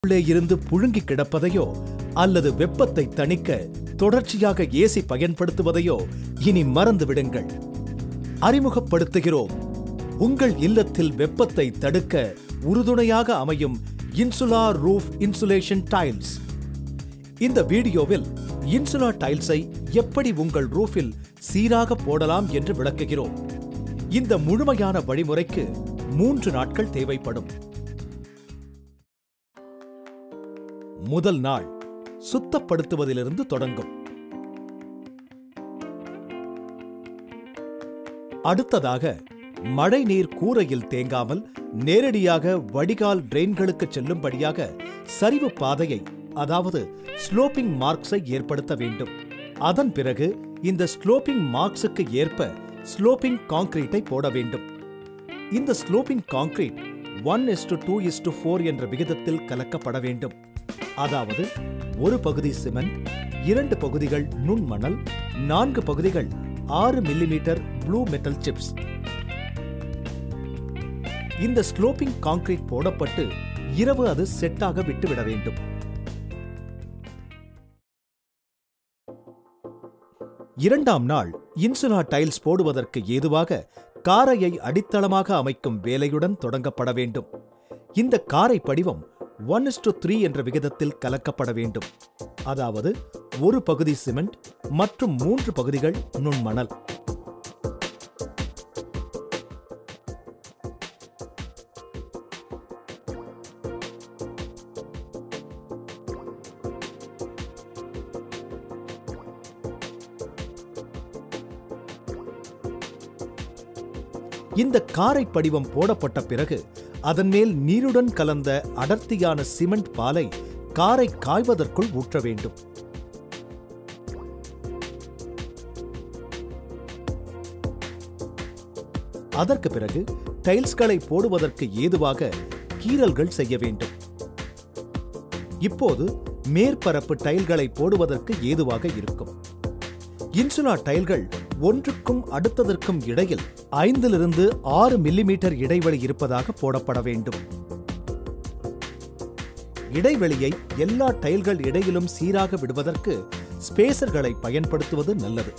உள்ளே இருந்து புழுங்கி கிடப்பதையோ அல்லது வெப்பத்தை தணிக்க தொடர்ச்சியாக ஏசி பயன்படுத்துவதையோ இனி மறந்து விடுங்கள் அறிமுகப்படுத்துகிறோம் உங்கள் இல்லத்தில் வெப்பத்தை தடுக்க உறுதுணையாக அமையும் இன்சுலா ரூஃப் இன்சுலேஷன் டைல்ஸ் இந்த வீடியோவில் இன்சுலா டைல்ஸை எப்படி உங்கள் ரூஃபில் சீராக போடலாம் என்று விளக்குகிறோம் இந்த முழுமையான வழிமுறைக்கு மூன்று நாட்கள் தேவைப்படும் முதல் நாள் சுத்தப்படுத்துவதிலிருந்து தொடங்கும் அடுத்ததாக மழைநீர் கூரையில் தேங்காமல் நேரடியாக வடிகால் ட்ரெயின்களுக்கு செல்லும்படியாக சரிவு பாதையை அதாவது ஸ்லோப்பிங் மார்க்ஸை ஏற்படுத்த வேண்டும் அதன் பிறகு இந்த ஸ்லோப்பிங் மார்க்ஸுக்கு ஏற்ப ஸ்லோப்பிங் கான்கிரீட்டை போட வேண்டும் இந்த sloping concrete one is to two is to four என்ற விகிதத்தில் கலக்கப்பட வேண்டும் அதாவது ஒரு பகுதி சிமெண்ட் இரண்டு பகுதிகள் நுண்மணல் நான்கு பகுதிகள் ஆறு மில்லிமீட்டர் ப்ளூ மெட்டல் சிப்ஸ் இந்த ஸ்லோப்பிங் கான்கிரீட் போடப்பட்டு இரவு அது செட்டாக விட்டுவிட வேண்டும் இரண்டாம் நாள் இன்சுலா டைல்ஸ் போடுவதற்கு ஏதுவாக காரையை அடித்தளமாக அமைக்கும் வேலையுடன் தொடங்கப்பட வேண்டும் இந்த காரை படிவம் ஒன் இஸ் டு த்ரீ என்ற விகிதத்தில் கலக்கப்பட வேண்டும் அதாவது ஒரு பகுதி சிமெண்ட் மற்றும் மூன்று பகுதிகள் நுண்மணல் இந்த காரை படிவம் போடப்பட்ட பிறகு அதன் மேல் நீருடன் கலந்த அடர்த்தியான சிமெண்ட் பாலை காரை காய்வதற்குள் ஊற்ற வேண்டும் அதற்கு பிறகு டைல்ஸ்களை போடுவதற்கு ஏதுவாக கீறல்கள் செய்ய வேண்டும் இப்போது மேற்பரப்பு டைல்களை போடுவதற்கு ஏதுவாக இருக்கும் இன்சுலா டைல்கள் ஒன்றுக்கும் அடுத்ததற்கும் இடையில் ஐந்திலிருந்து ஆறு மில்லிமீட்டர் இடைவெளி இருப்பதாக போடப்பட வேண்டும் இடைவெளியை எல்லா டைல்கள் இடையிலும் சீராக விடுவதற்கு ஸ்பேசர்களை பயன்படுத்துவது நல்லது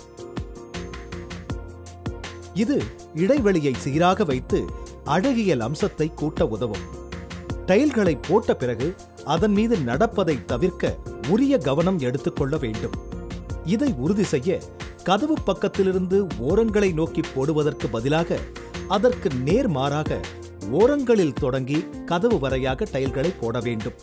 இது இடைவெளியை சீராக வைத்து அழகியல் அம்சத்தை கூட்ட உதவும் டைல்களை போட்ட பிறகு அதன் மீது நடப்பதை தவிர்க்க உரிய கவனம் எடுத்துக்கொள்ள வேண்டும் இதை உறுதி செய்ய கதவு பக்கத்திலிருந்து ஓரங்களை நோக்கி போடுவதற்கு பதிலாக அதற்கு நேர்மாறாக ஓரங்களில் தொடங்கி கதவு வரையாக டைல்களை போட வேண்டும்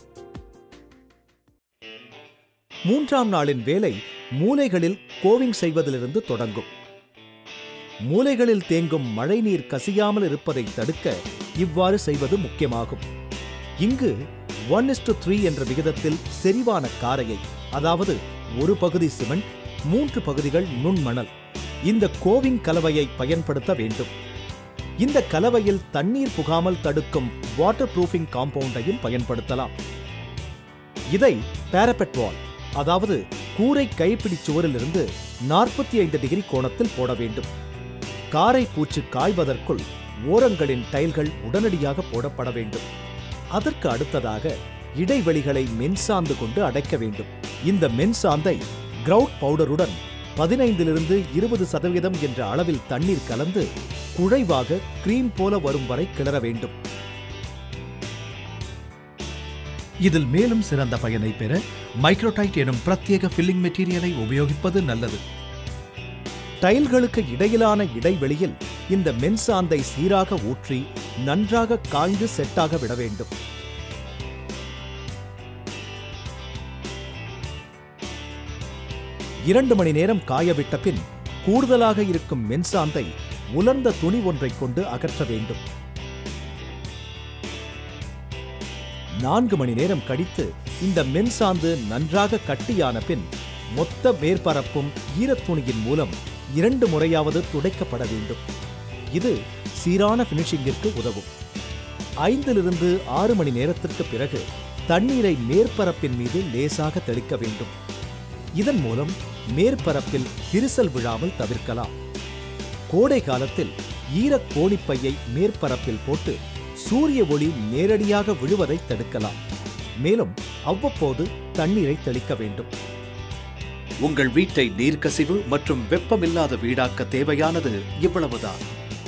மூன்றாம் நாளின் வேலை மூலைகளில் கோவிங் செய்வதிலிருந்து தொடங்கும் மூலைகளில் தேங்கும் மழைநீர் கசியாமல் இருப்பதை தடுக்க இவ்வாறு செய்வது முக்கியமாகும் இங்கு ஒன் இஸ் டு த்ரீ என்ற விகிதத்தில் செறிவான காரையை அதாவது ஒரு பகுதி சிமெண்ட் மூன்று பகுதிகள் நுண்மணல் இந்த கோவிங் கலவையை பயன்படுத்த வேண்டும் இந்த கலவையில் தண்ணீர் புகாமல் தடுக்கும் வாட்டர் ப்ரூஃபிங் காம்பவுண்டையும் பயன்படுத்தலாம் இதை பாரபெட் வால் அதாவது கூரை கைப்பிடி சுவரிலிருந்து நாற்பத்தி ஐந்து டிகிரி கோணத்தில் போட வேண்டும் காரை பூச்சு காய்வதற்குள் ஓரங்களின் டைல்கள் உடனடியாக போடப்பட வேண்டும் அதற்கு அடுத்ததாக இடைவெளிகளை மென்சாந்து கொண்டு அடைக்க வேண்டும் இந்த மென்சாந்தை கிரவுட் பவுடருடன் பதினைந்திலிருந்து இருபது சதவீதம் என்ற அளவில் தண்ணீர் கலந்து குழைவாக கிரீம் போல வரும் வரை கிளற வேண்டும் இதில் மேலும் சிறந்த பயனை பெற மைக்ரோடைட் எனும் பிரத்யேக ஃபில்லிங் மெட்டீரியலை உபயோகிப்பது நல்லது டைல்களுக்கு இடையிலான இடைவெளியில் இந்த மென்சாந்தை சீராக ஊற்றி நன்றாக காய்ந்து செட்டாக விட வேண்டும் இரண்டு மணி நேரம் காயவிட்ட பின் கூடுதலாக இருக்கும் மென்சாந்தை உலர்ந்த துணி ஒன்றைக் கொண்டு அகற்ற வேண்டும் நான்கு மணி நேரம் கழித்து இந்த மென்சாந்து நன்றாக கட்டியான பின் மொத்த மேற்பரப்பும் ஈரத்துணியின் மூலம் இரண்டு முறையாவது துடைக்கப்பட வேண்டும் இது சீரான பினிஷிங்கிற்கு உதவும் ஐந்திலிருந்து ஆறு மணி நேரத்திற்கு பிறகு தண்ணீரை மேற்பரப்பின் மீது லேசாக தெளிக்க வேண்டும் இதன் மூலம் மேற்பரப்பில் விரிசல் விழாமல் தவிர்க்கலாம் கோடை காலத்தில் ஈரக் கோணிப்பையை மேற்பரப்பில் போட்டு சூரிய ஒளி நேரடியாக விழுவதை தடுக்கலாம் மேலும் அவ்வப்போது தண்ணீரை தெளிக்க வேண்டும் உங்கள் வீட்டை நீர்க்கசிவு மற்றும் வெப்பமில்லாத வீடாக்க தேவையானது இவ்வளவுதான்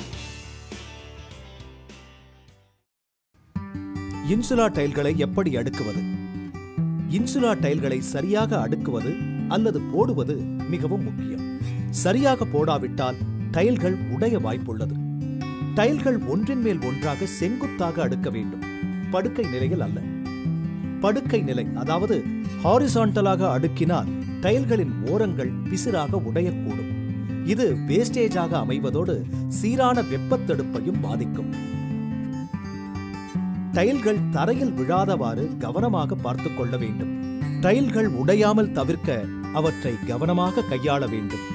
இன்சுலா டைல்களை எப்படி அடுக்குவது இன்சுலா டைல்களை சரியாக அடுக்குவது அல்லது போடுவது மிகவும் முக்கியம் சரியாக போடாவிட்டால் டைல்கள் உடைய வாய்ப்புள்ளது டைல்கள் ஒன்றின் மேல் ஒன்றாக செங்குத்தாக அடுக்க வேண்டும் படுக்கை நிலையில் அல்ல படுக்கை நிலை அதாவது ஹாரிசாண்டலாக அடுக்கினால் டைல்களின் ஓரங்கள் பிசிறாக உடையக்கூடும் இது வேஸ்டேஜாக அமைவதோடு சீரான வெப்பத்தடுப்பையும் பாதிக்கும் டைல்கள் தரையில் விழாதவாறு கவனமாக பார்த்துக் கொள்ள வேண்டும் டைல்கள் உடையாமல் தவிர்க்க அவற்றை கவனமாக கையாள வேண்டும்